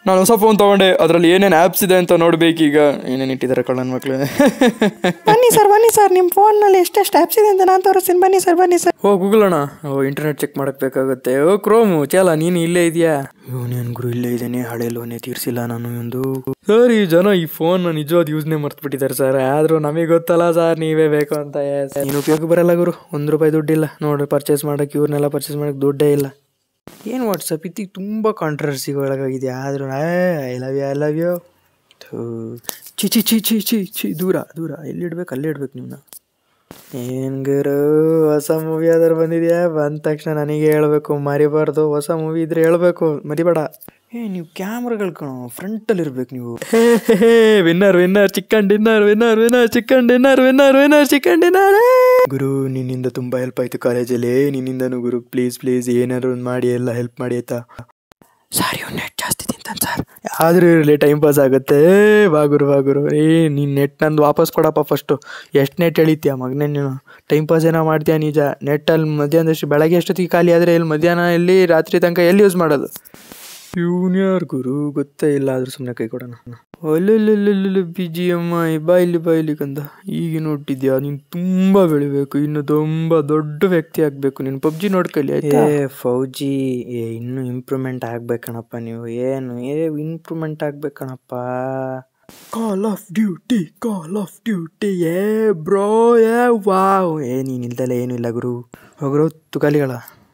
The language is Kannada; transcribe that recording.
ನಾನು ಹೊಸ ಫೋನ್ ತೊಗೊಂಡೆ ಅದರಲ್ಲಿ ಏನೇನು ಆ್ಯಪ್ಸ್ ಇದೆ ಅಂತ ನೋಡ್ಬೇಕೀಗ ಏನೇನು ಇಟ್ಟಿದ್ದಾರೆ ಕಳ್ಳನ ಮಕ್ಳು ಬನ್ನಿ ಸರ್ ಬನ್ನಿ ಸರ್ ನಿಮ್ಮ ಫೋನ್ನಲ್ಲಿ ಎಷ್ಟೆಷ್ಟು ಆ್ಯಪ್ಸ್ ಇದೆ ಅಂತ ನಾನು ತೋರಿಸ್ತೀನಿ ಬನ್ನಿ ಸರ್ ಬನ್ನಿ ಸರ್ ಓ ಗೂಗಲ್ ಅಣ್ಣ ಓ ಇಂಟರ್ನೆಟ್ ಚೆಕ್ ಮಾಡಕ್ ಬೇಕಾಗುತ್ತೆ ಓ ಕ್ರೋಮು ಚಾಲ ನೀನು ಇಲ್ಲೇ ಇದೆಯಾ ಇವನೇನು ಗುರು ಇಲ್ಲೇ ಇದ್ದೇನೆ ಹಳೆ ಲೋನೇ ತೀರ್ಸಿಲ್ಲ ನಾನು ಒಂದು ಸರ್ ಈ ಜನ ಈ ಫೋನ್ ನಿಜವಾದ ಯೂಸ್ನೇ ಮರ್ತ್ಬಿಟ್ಟಿದ್ದಾರೆ ಸರ್ ಆದ್ರೂ ನಮಗೆ ಗೊತ್ತಲ್ಲ ಸರ್ ನೀವೇ ಬೇಕು ಅಂತ ಏನು ಉಪಯೋಗ ಬರಲ್ಲ ಗುರು ಒಂದು ರೂಪಾಯಿ ದುಡ್ಡಿಲ್ಲ ನೋಡ್ರಿ ಪರ್ಚೇಸ್ ಮಾಡಕ್ಕೆ ಇವ್ರನ್ನೆಲ್ಲ ಪರ್ಚೇಸ್ ಮಾಡಕ್ಕೆ ದುಡ್ಡೇ ಇಲ್ಲ ಏನು ವಾಟ್ಸಪ್ ಇತ್ತಿಗೆ ತುಂಬ ಕಾಂಟ್ರವರ್ಸಿ ಒಳಗಾಗಿದೆ ಆದ್ರೂ I love you I love you ಚಿ ಚಿ ಚಿ ಚಿ ಚಿ ಚಿ ದೂರ ದೂರ ಎಲ್ಲಿಡ್ಬೇಕು ಅಲ್ಲೇ ಇಡ್ಬೇಕು ನೀವು ಏನ್ ಗುರು ಹೊಸ ಮೂವಿ ಯಾವ್ದಾರು ಬಂದಿದ್ಯಾ ಬಂದ ತಕ್ಷಣ ನನಗೆ ಹೇಳ್ಬೇಕು ಮರಿಬಾರ್ದು ಹೊಸ ಮೂವಿ ಇದ್ರೆ ಹೇಳ್ಬೇಕು ಮರಿಬೇಡ ಏ ನೀವು ಕ್ಯಾಮ್ರಾಗಳು ಕಣೋ ಫ್ರಂಟಲ್ಲಿ ಇರ್ಬೇಕು ನೀವು winner winner chicken dinner winner winner chicken dinner winner winner chicken dinner ಗುರು ನಿನ್ನಿಂದ ತುಂಬಾ ಹೆಲ್ಪ್ ಆಯ್ತು ಕಾಲೇಜಲ್ಲಿ ನಿನ್ನಿಂದನು ಗುರು ಪ್ಲೀಸ್ ಪ್ಲೀಸ್ ಏನಾದ್ರು ಒಂದು ಮಾಡಿ ಎಲ್ಲ ಹೆಲ್ಪ್ ಮಾಡಿ ಆಯ್ತಾ ಸಾರಿ ನೆಟ್ ಜಾಸ್ತಿ ತಿಂತಾನೆ ಸರ್ ಆದರೂ ಇರಲಿ ಟೈಮ್ ಪಾಸ್ ಆಗುತ್ತೆ ಬಾ ಗುರು ಬಾ ಗುರು ಏ ನೀನು ನೆಟ್ ನಂದು ವಾಪಸ್ ಕೊಡಪ್ಪ ಫಸ್ಟು ಎಷ್ಟು ನೆಟ್ ಎಳಿತೀಯ ಮಗನೇ ನೀನು ಟೈಮ್ ಪಾಸ್ ಏನೋ ಮಾಡ್ತೀಯ ನಿಜ ನೆಟ್ಟಲ್ಲಿ ಮಧ್ಯಾಹ್ನದಷ್ಟು ಬೆಳಗ್ಗೆ ಎಷ್ಟೊತ್ತಿಗೆ ಖಾಲಿ ಆದರೆ ಇಲ್ಲಿ ಮಧ್ಯಾಹ್ನ ಎಲ್ಲಿ ರಾತ್ರಿ ತನಕ ಎಲ್ಲಿ ಯೂಸ್ ಮಾಡೋದು ಯೂನಿಯರ್ ಗುರು ಗೊತ್ತೇ ಇಲ್ಲ ಆದ್ರೂ ಸುಮ್ಮನೆ ಕೈ ಕೊಡೋಣ ಅಲ್ಲೆಲ್ಲೆಲ್ಲೆಲ್ಲೆ ಬಿ ಜಿ ಎಮ್ ಐ ಬಾ ಇಲ್ಲಿ ಬಾ ಇಲ್ಲಿ ಕಂದ ಈಗ ನೋಡ್ತಿದ್ಯಾ ನೀನು ತುಂಬ ಬೆಳಿಬೇಕು ಇನ್ನು ತುಂಬ ದೊಡ್ಡ ವ್ಯಕ್ತಿ ಆಗಬೇಕು ನೀನು ಪಬ್ಜಿ ನೋಡ್ಕೊಳ್ಳಿ ಆಯ್ತಾ ಏ ಫೌಜಿ ಏ ಇನ್ನೂ ಇಂಪ್ರೂವ್ಮೆಂಟ್ ಆಗ್ಬೇಕಣಪ್ಪ ನೀವು ಏನು ಏ ಇಂಪ್ರೂವ್ಮೆಂಟ್ ಆಗ್ಬೇಕಣಪ್ಪ call of duty call of duty ಏ ಬ್ರೋ ಏ ವಾವ್ ಏ ನೀನು ಇಲ್ದಲೆ ಏನೂ ಇಲ್ಲ ಗುರು ಹೋಗ್ರೋ ತುಕಾಲಿಗಳ